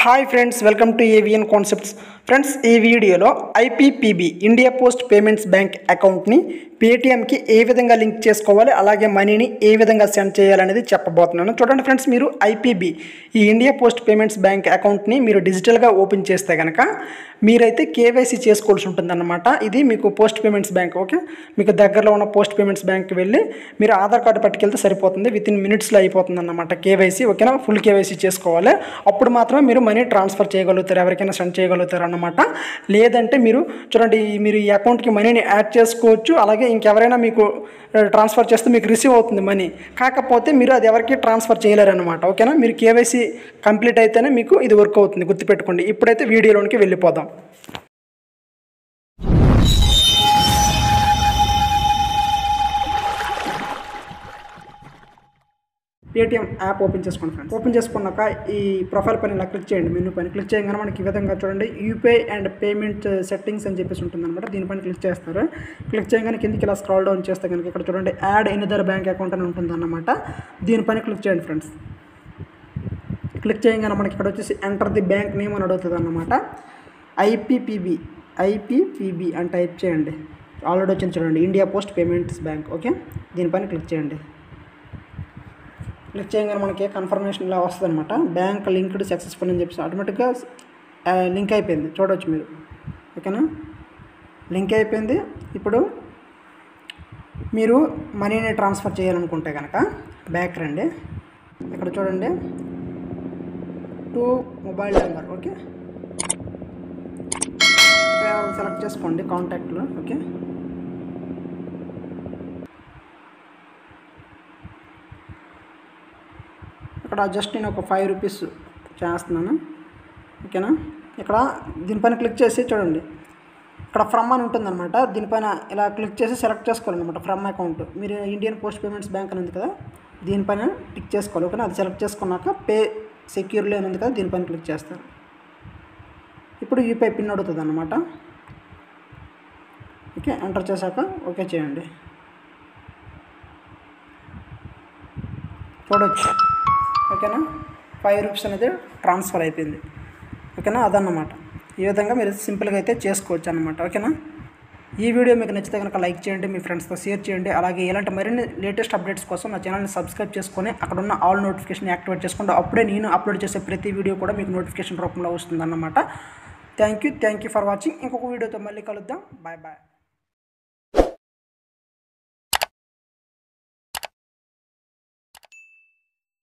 hi friends welcome to AVN concepts friends ఈ వీడియోలో IPPB India post payments bank అకౌంట్ని పేటిఎంకి ఏ విధంగా లింక్ చేసుకోవాలి అలాగే మనీని ఏ విధంగా సెండ్ చేయాలనేది చెప్పబోతున్నాను చూడండి ఫ్రెండ్స్ మీరు ఐపీబీ ఈ ఇండియా పోస్ట్ పేమెంట్స్ బ్యాంక్ అకౌంట్ని మీరు డిజిటల్గా ఓపెన్ చేస్తే కనుక మీరైతే కేవైసీ చేసుకోవాల్సి ఉంటుందన్నమాట ఇది మీకు పోస్ట్ పేమెంట్స్ బ్యాంక్ ఓకే మీకు దగ్గరలో ఉన్న పోస్ట్ పేమెంట్స్ బ్యాంక్కి వెళ్ళి మీరు ఆధార్ కార్డు పట్టుకెళ్తే సరిపోతుంది విత్ ఇన్ మినిట్స్లో అయిపోతుంది అన్నమాట కేవైసీ ఓకేనా ఫుల్ కేవైసీ చేసుకోవాలి అప్పుడు మాత్రమే మీరు మనీ ట్రాన్స్ఫర్ చేయగలుగుతారు ఎవరికైనా సెండ్ చేయగలుగుతారు అన్నమాట లేదంటే మీరు చూడండి ఈ- మీరు ఈ అకౌంట్కి మనీని యాడ్ చేసుకోవచ్చు అలాగే ఇంకెవరైనా మీకు ట్రాన్స్ఫర్ చేస్తే మీకు రిసీవ్ అవుతుంది మనీ కాకపోతే మీరు అది ఎవరికి ట్రాన్స్ఫర్ చేయలేరు అనమాట ఓకేనా మీరు కేవైసీ కంప్లీట్ అయితేనే మీకు ఇది వర్క్ అవుతుంది గుర్తుపెట్టుకోండి ఇప్పుడైతే వీడియోలోనికి వెళ్ళిపోదాం పేటిఎం యాప్ ఓపెన్ చేసుకోండి ఫ్రెండ్స్ ఓపెన్ చేసుకున్నాక ఈ ప్రొఫైల్ పైన ఇలా క్లిక్ చేయండి మెనూ పైన క్లిక్ చేయగానే మనకి ఈ విధంగా చూడండి యూపీఐ అండ్ పేమెంట్ సెట్టింగ్స్ అని చెప్పేసి ఉంటుంది అనమాట దీనిపైన క్లిక్ చేస్తారు క్లిక్ చేయగానే కిందికి ఇలా స్క్రాల్ డౌన్ చేస్తే కనుక ఇక్కడ చూడండి యాడ్ ఎనిదర్ బ్యాంక్ అకౌంట్ అని ఉంటుంది అనమాట దీనిపైన క్లిక్ చేయండి ఫ్రెండ్స్ క్లిక్ చేయగానే మనకి ఇక్కడ వచ్చేసి ఎంటర్ ది బ్యాంక్ నేమ్ అని అడుగుతుంది అన్నమాట ఐపీపీబీ ఐపీపీబీ అని టైప్ చేయండి ఆల్రెడీ వచ్చింది చూడండి India post payments bank okay దీనిపైన క్లిక్ చేయండి క్లిక్ చేయగానే మనకి కన్ఫర్మేషన్ ఇలా వస్తుంది అనమాట బ్యాంక్ లింక్డ్ సక్సెస్ఫుల్ అని చెప్పేసి ఆటోమేటిక్గా లింక్ అయిపోయింది చూడవచ్చు మీరు ఓకేనా లింక్ అయిపోయింది ఇప్పుడు మీరు మనీని ట్రాన్స్ఫర్ చేయాలనుకుంటే కనుక బ్యాక్ రండి ఇక్కడ చూడండి to mobile number okay select చేసుకోండి కాంటాక్ట్లో ఓకే ఇక్కడ జస్ట్ నేను ఒక ఫైవ్ రూపీస్ చేస్తున్నాను ఓకేనా ఇక్కడ దీనిపైన క్లిక్ చేసి చూడండి ఇక్కడ ఫ్రమ్ అని ఉంటుందన్నమాట దీనిపైన ఇలా క్లిక్ చేసి సెలెక్ట్ చేసుకోవాలన్నమాట ఫ్రమ్ అకౌంట్ మీరు ఇండియన్ పోస్ట్ పేమెంట్స్ బ్యాంక్ అని ఉంది కదా దీనిపైన టిక్ చేసుకోవాలి ఓకేనా అది సెలెక్ట్ చేసుకున్నాక పే సెక్యూర్లీ అని ఉంది కదా దీనిపైన క్లిక్ చేస్తారు ఇప్పుడు యూపీఐ పిన్ అడుగుతుంది అన్నమాట ఓకే ఎంటర్ చేశాక ఓకే చేయండి చూడొచ్చు ఓకేనా ఫైవ్ రూపీస్ అనేది ట్రాన్స్ఫర్ అయిపోయింది ఓకేనా అదన్నమాట ఈ విధంగా మీరు సింపుల్గా అయితే చేసుకోవచ్చు అనమాట ఓకేనా ఈ వీడియో మీకు నచ్చితే కనుక లైక్ చేయండి మీ ఫ్రెండ్స్తో షేర్ చేయండి అలాగే ఇలాంటి మరిన్ని లేటెస్ట్ అప్డేట్స్ కోసం నా ఛానల్ని సబ్స్క్రైబ్ చేసుకొని అక్కడ ఉన్న ఆల్ నోటిఫికేషన్ యాక్టివేట్ చేసుకుంటే అప్పుడే నేను అప్లోడ్ చేసే ప్రతి వీడియో కూడా మీకు నోటిఫికేషన్ రూపంలో వస్తుందన్నమాట thank you thank you for watching ఇంకొక వీడియోతో మళ్ళీ కలుద్దాం బాయ్ బాయ్